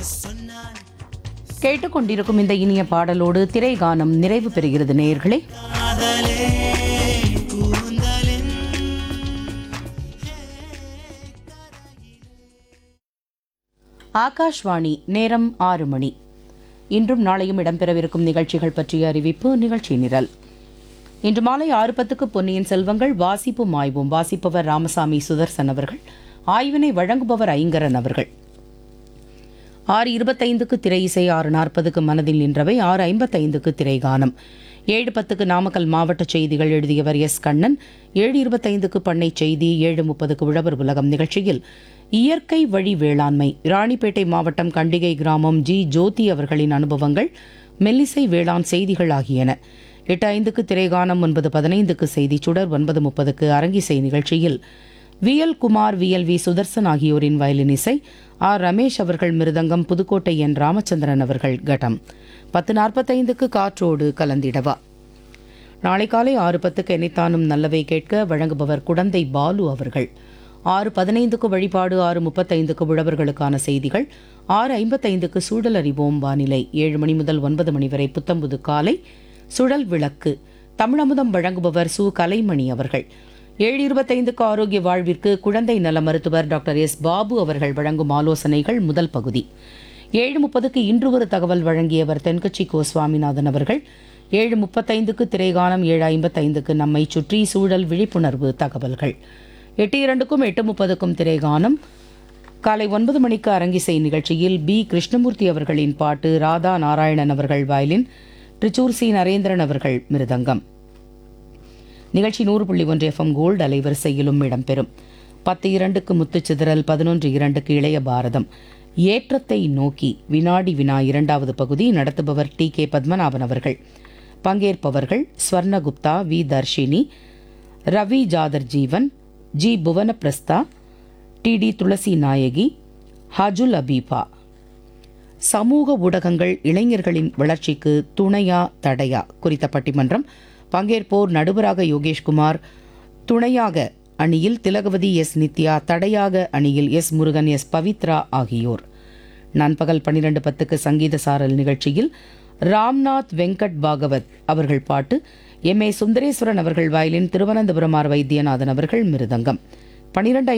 கேட்டுக்கொண்டிருக்கும் இந்த இனிய பாடலோடு திரைகானம் நிறைவு பெறுகிறது நேயர்களே ஆகாஷ்வாணி நேரம் ஆறு மணி இன்றும் நாளையும் இடம்பெறவிருக்கும் நிகழ்ச்சிகள் பற்றிய அறிவிப்பு நிகழ்ச்சி நிரல் இன்று மாலை ஆறு பத்துக்கு பொன்னியின் செல்வங்கள் வாசிப்பும் ஆய்வும் வாசிப்பவர் ராமசாமி சுதர்சன் அவர்கள் ஆய்வினை வழங்குபவர் ஐங்கரன் அவர்கள் ஆறு இருபத்தைந்துக்கு திரை இசை ஆறு நாற்பதுக்கு மனதில் நின்றவை ஆறு ஐம்பத்தைந்துக்கு திரைகானம் ஏழு பத்துக்கு நாமக்கல் மாவட்ட செய்திகள் எழுதியவர் எஸ் கண்ணன் ஏழு இருபத்தைந்துக்கு பண்ணை செய்தி ஏழு முப்பதுக்கு உழவர் உலகம் நிகழ்ச்சியில் இயற்கை வழி வேளாண்மை ராணிப்பேட்டை மாவட்டம் கண்டிகை கிராமம் ஜி ஜோதி அவர்களின் அனுபவங்கள் மெல்லிசை வேளாண் செய்திகள் ஆகியன எட்டு ஐந்துக்கு திரைகானம் ஒன்பது பதினைந்துக்கு செய்தி சுடர் ஒன்பது முப்பதுக்கு அரங்கிசை நிகழ்ச்சியில் V L Kumar V L V Sudarshan ஆகியோரின் வயலின் இசை ஆர் ரமேஷ் அவர்கள் மிருதங்கம் புதுக்கோட்டை என் ராமச்சந்திரன் அவர்கள் கடம் பத்து நாற்பத்தைந்துக்கு காற்றோடு கலந்திடவா நாளை காலை ஆறு பத்துக்கு எண்ணித்தானும் நல்லவை கேட்க வழங்குபவர் குடந்தை பாலு அவர்கள் ஆறு பதினைந்துக்கு வழிபாடு ஆறு முப்பத்தைந்துக்கு உழவர்களுக்கான செய்திகள் ஆறு ஐம்பத்தைந்துக்கு சூழல் அறிவோம் வானிலை ஏழு மணி முதல் ஒன்பது மணி வரை புத்தம்புது காலை சுழல் விளக்கு தமிழமுதம் வழங்குபவர் சு கலைமணி அவர்கள் ஏழு இருபத்தைந்துக்கு ஆரோக்கிய வாழ்விற்கு குழந்தை நல மருத்துவர் டாக்டர் எஸ் பாபு அவர்கள் வழங்கும் ஆலோசனைகள் முதல் பகுதி ஏழு முப்பதுக்கு இன்று ஒரு தகவல் வழங்கியவர் தென்கட்சி கோ சுவாமிநாதன் அவர்கள் ஏழு முப்பத்தைந்துக்கு திரைகானம் ஏழு ஐம்பத்தைந்துக்கு நம்மை சுற்றி சூழல் விழிப்புணர்வு தகவல்கள் எட்டு இரண்டுக்கும் எட்டு முப்பதுக்கும் திரைகானம் காலை ஒன்பது மணிக்கு அரங்கிசை நிகழ்ச்சியில் பி கிருஷ்ணமூர்த்தி அவர்களின் பாட்டு ராதா நாராயணன் அவர்கள் வயலின் ட்ரிச்சூர் சி நரேந்திரன் அவர்கள் மிருதங்கம் நிகழ்ச்சி நூறு புள்ளி ஒன்று எஃப்எம் கோல்டு அலைவரிசையிலும் இடம்பெறும் பத்து இரண்டுக்கு முத்துச்சிதறல் பதினொன்று இரண்டுக்கு இளைய பாரதம் ஏற்றத்தை நோக்கி வினாடி வினா இரண்டாவது பகுதி நடத்துபவர் டி கே பத்மநாபன் அவர்கள் பங்கேற்பவர்கள் ஸ்வர்ணகுப்தா வி தர்ஷினி ரவி ஜாதர் Jeevan G Bhuvana Prastha T T Thulasi Nayaki ஹஜுல் அபீபா சமூக ஊடகங்கள் இளைஞர்களின் வளர்ச்சிக்கு துணையா தடையா குறித்த பட்டிமன்றம் பங்கேற்போர் நடுவராக யோகேஷ்குமார் துணையாக அணியில் திலகவதி எஸ் நித்யா தடையாக அணியில் எஸ் முருகன் எஸ் பவித்ரா ஆகியோர் நண்பகல் பன்னிரண்டு பத்துக்கு சங்கீத சாரல் நிகழ்ச்சியில் ராம்நாத் வெங்கட் பாகவத் அவர்கள் பாட்டு எம் ஏ சுந்தரேஸ்வரன் அவர்கள் வயலின் திருவனந்தபுரம் ஆர் வைத்தியநாதன் அவர்கள் மிருதங்கம் பனிரெண்டு